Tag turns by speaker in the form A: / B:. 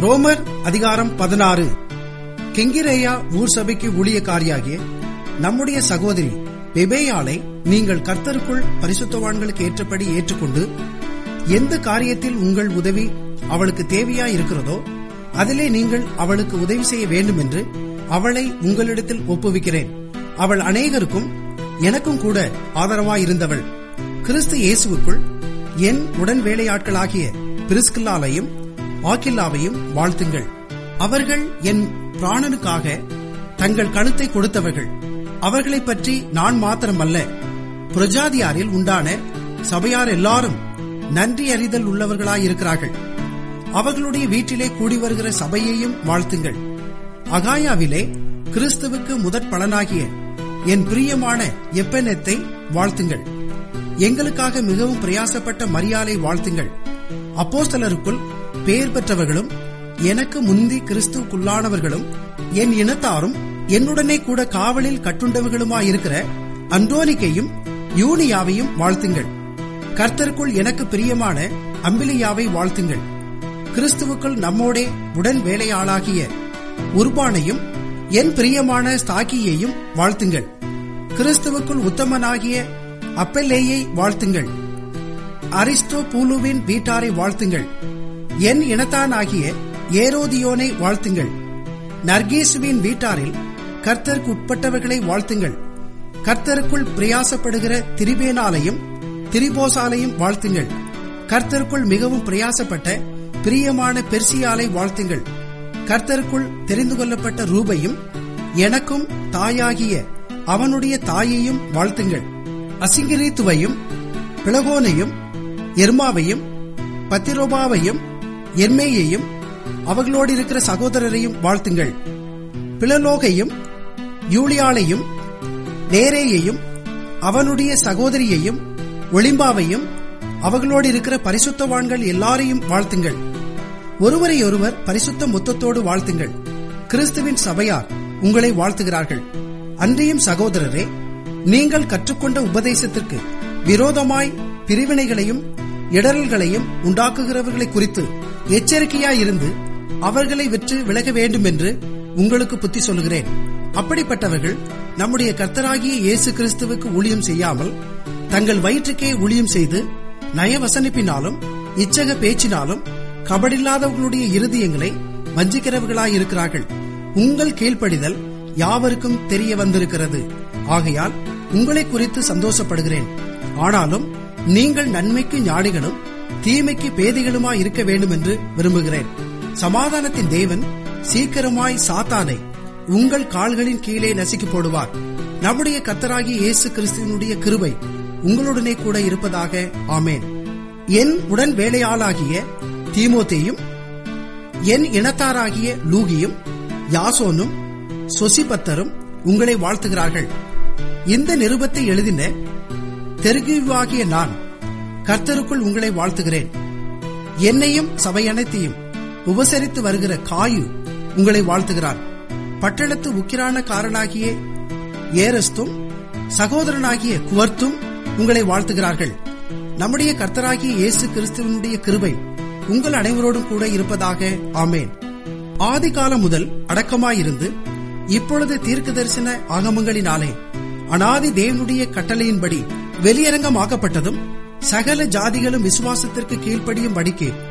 A: ரோமர் அதிகாரம் பதினாறு கெங்கிரேயா ஊர் சபைக்கு ஊழியக்காரியாகிய நம்முடைய சகோதரி பெபேயாளை நீங்கள் கர்த்தருக்குள் பரிசுத்தவான்களுக்கு ஏற்றபடி ஏற்றுக்கொண்டு எந்த காரியத்தில் உங்கள் உதவி அவளுக்கு தேவையா இருக்கிறதோ அதிலே நீங்கள் அவளுக்கு உதவி செய்ய வேண்டும் என்று அவளை உங்களிடத்தில் ஒப்புவிக்கிறேன் அவள் அநேகருக்கும் எனக்கும் கூட ஆதரவாயிருந்தவள் கிறிஸ்து இயேசுவுக்குள் என் உடன் வேலையாட்களாகிய பிரிஸ்கில்லாலையும் ஆக்கில்லாவையும் வாழ்த்துங்கள் அவர்கள் என் பிராணனுக்காக தங்கள் கழுத்தை கொடுத்தவர்கள் அவர்களைப் பற்றி நான் மாத்திரமல்ல பிரஜாதியாரில் உண்டான சபையார் எல்லாரும் நன்றி அறிதல் உள்ளவர்களாயிருக்கிறார்கள் அவர்களுடைய வீட்டிலே கூடி வருகிற சபையையும் வாழ்த்துங்கள் அகாயாவிலே கிறிஸ்துவுக்கு முதற் பலனாகிய என் பிரியமான எப்பெனத்தை வாழ்த்துங்கள் எங்களுக்காக மிகவும் பிரயாசப்பட்ட மரியாதை வாழ்த்துங்கள் அப்போஸ்தலருக்குள் பெயர் பெற்றவர்களும் எனக்கு முந்தி கிறிஸ்துவுக்குள்ளானவர்களும் என் இனத்தாரும் என்னுடனே கூட காவலில் கட்டுண்டவர்களுமாயிருக்கிற அந்தோனிக்கையும் யூனியாவையும் வாழ்த்துங்கள் கர்த்தருக்குள் எனக்கு பிரியமான அம்பிலியாவை வாழ்த்துங்கள் கிறிஸ்துவுக்குள் நம்மோடே உடன் வேலையாளாகிய உர்பானையும் என் பிரியமான ஸ்தாக்கியையும் வாழ்த்துங்கள் கிறிஸ்துவுக்குள் உத்தமனாகிய அப்பெல்லேயை வாழ்த்துங்கள் அரிஸ்டோ பூலுவின் வீட்டாரை வாழ்த்துங்கள் என் இனத்தானாகிய ஏரோதியோனை வாழ்த்துங்கள் நர்கேசுவின் வீட்டாரில் கர்த்தருக்கு உட்பட்டவர்களை வாழ்த்துங்கள் கர்த்தருக்குள் பிரயாசப்படுகிற திரிபேனாலையும் திரிபோசாலையும் வாழ்த்துங்கள் கர்த்தருக்குள் மிகவும் பிரயாசப்பட்ட பிரியமான பெர்சியாலை வாழ்த்துங்கள் கர்த்தருக்குள் தெரிந்து கொள்ளப்பட்ட ரூபையும் எனக்கும் தாயாகிய அவனுடைய தாயையும் வாழ்த்துங்கள் அசிங்கிரீத்துவையும் பிளகோனையும் எர்மாவையும் பத்திரோபாவையும் எர்மேயையும் அவர்களோடு இருக்கிற சகோதரரையும் வாழ்த்துங்கள் பிளலோகையும் யூலியாளையும் நேரேயையும் அவனுடைய சகோதரியையும் ஒளிம்பாவையும் அவர்களோடு இருக்கிற பரிசுத்தவான்கள் எல்லாரையும் வாழ்த்துங்கள் ஒருவரை ஒருவர் பரிசுத்த முத்தத்தோடு வாழ்த்துங்கள் கிறிஸ்துவின் சபையார் உங்களை வாழ்த்துகிறார்கள் அன்றியும் சகோதரரே நீங்கள் கற்றுக்கொண்ட உபதேசத்திற்கு விரோதமாய் பிரிவினைகளையும் இடரல்களையும் உண்டாக்குகிறவர்களை குறித்து எச்சரிக்கையாயிருந்து அவர்களை விற்று விலக வேண்டும் என்று உங்களுக்கு புத்தி சொல்கிறேன் அப்படிப்பட்டவர்கள் நம்முடைய கர்த்தராகிய இயேசு கிறிஸ்துவுக்கு ஊழியம் செய்யாமல் தங்கள் வயிற்றுக்கே ஊழியம் செய்து நயவசனிப்பினாலும் இச்சக பேச்சினாலும் கபடில்லாதவர்களுடைய இருதயங்களை வஞ்சிக்கிறவர்களாயிருக்கிறார்கள் உங்கள் கீழ்ப்படிதல் யாவருக்கும் தெரிய வந்திருக்கிறது ஆகையால் உங்களை குறித்து சந்தோஷப்படுகிறேன் ஆனாலும் நீங்கள் நன்மைக்கு ஞாடிகளும் தீமைக்கு பேதிகளுமாய் இருக்க வேண்டும் என்று விரும்புகிறேன் சமாதானத்தின் தேவன் சீக்கிரமாய் சாத்தானை உங்கள் கால்களின் கீழே நசுக்கி போடுவார் நம்முடைய கத்தராகிய இயேசு கிறிஸ்துவனுடைய கிருபை உங்களுடனே கூட இருப்பதாக ஆமேன் என் உடன் வேலையாளாகிய தீமோத்தேயும் என் இனத்தாராகிய லூகியும் யாசோனும் சொசிபத்தரும் உங்களை வாழ்த்துகிறார்கள் இந்த நிருபத்தை எழுதின தெருகிவாகிய நான் கர்த்தருக்குள் உங்களை வாழ்த்துகிறேன் என்னையும் சபையனைத்தையும் உபசரித்து வருகிற காயு உங்களை வாழ்த்துகிறார் பட்டணத்து உக்கிரான காரனாகிய ஏரஸ்தும் சகோதரனாகிய குவர்த்தும் உங்களை வாழ்த்துகிறார்கள் நம்முடைய கர்த்தராகிய இயேசு கிறிஸ்துவனுடைய கிருபை உங்கள் அனைவரோடும் கூட இருப்பதாக ஆமேன் ஆதி காலம் முதல் அடக்கமாயிருந்து இப்பொழுது தீர்க்க தரிசன ஆகமங்களினாலே அனாதி தேவனுடைய கட்டளையின்படி வெளியரங்கமாக்கப்பட்டதும் சகல ஜாதிகளும் விசுவாசத்திற்கு கீழ்ப்படியும் படிக்கு